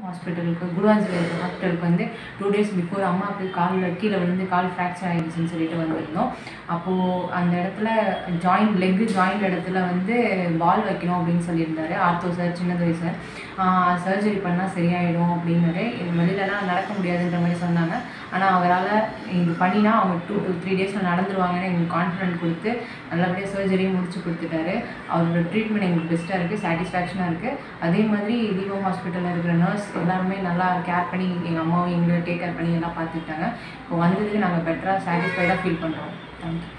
ஹாஸ்பிட்டலுக்கு குருவாஞ்சலி இருக்க ஹாஸ்பிட்டலுக்கு வந்து டூ டேஸ் பிஃபோர் அம்மாவுக்கு காலில் கீழே விழுந்து கால் ஃப்ராக்சர் ஆகிடுச்சுன்னு சொல்லிட்டு வந்திருந்தோம் அப்போது அந்த இடத்துல ஜாயிண்ட் லெக்கு ஜாயிண்ட் இடத்துல வந்து பால் வைக்கணும் அப்படின்னு சொல்லியிருந்தாரு ortho sir Chinnadurai sir surgery பண்ணால் சரியாயிடும் அப்படின்னாரு இது வெளியிலலாம் நடக்க முடியாதுன்ற மாதிரி சொன்னாங்க ஆனால் அவரால் இது பண்ணினா அவங்க டூ டு த்ரீ டேஸில் நடந்துருவாங்கன்னு எங்களுக்கு கான்ஃபிடென்ட் கொடுத்து நல்லபடியாக சர்ஜரியும் முடிச்சு கொடுத்துட்டாரு அவரோட ட்ரீட்மெண்ட் எங்களுக்கு பெஸ்ட்டாக இருக்குது சாட்டிஸ்ஃபேக்ஷனாக இருக்குது அதே மாதிரி தீபம் ஹாஸ்பிட்டலில் இருக்கிற நர்ஸ் எல்லாருமே நல்லா கேர் பண்ணி எங்கள் அம்மாவும் எங்களை டேக் கேர் பண்ணி எல்லாம் பார்த்துக்கிட்டாங்க இப்போ வந்ததுக்கு நாங்கள் பெட்டராக சாட்டிஸ்ஃபைடாக ஃபீல் பண்ணுறோம் தேங்க்யூ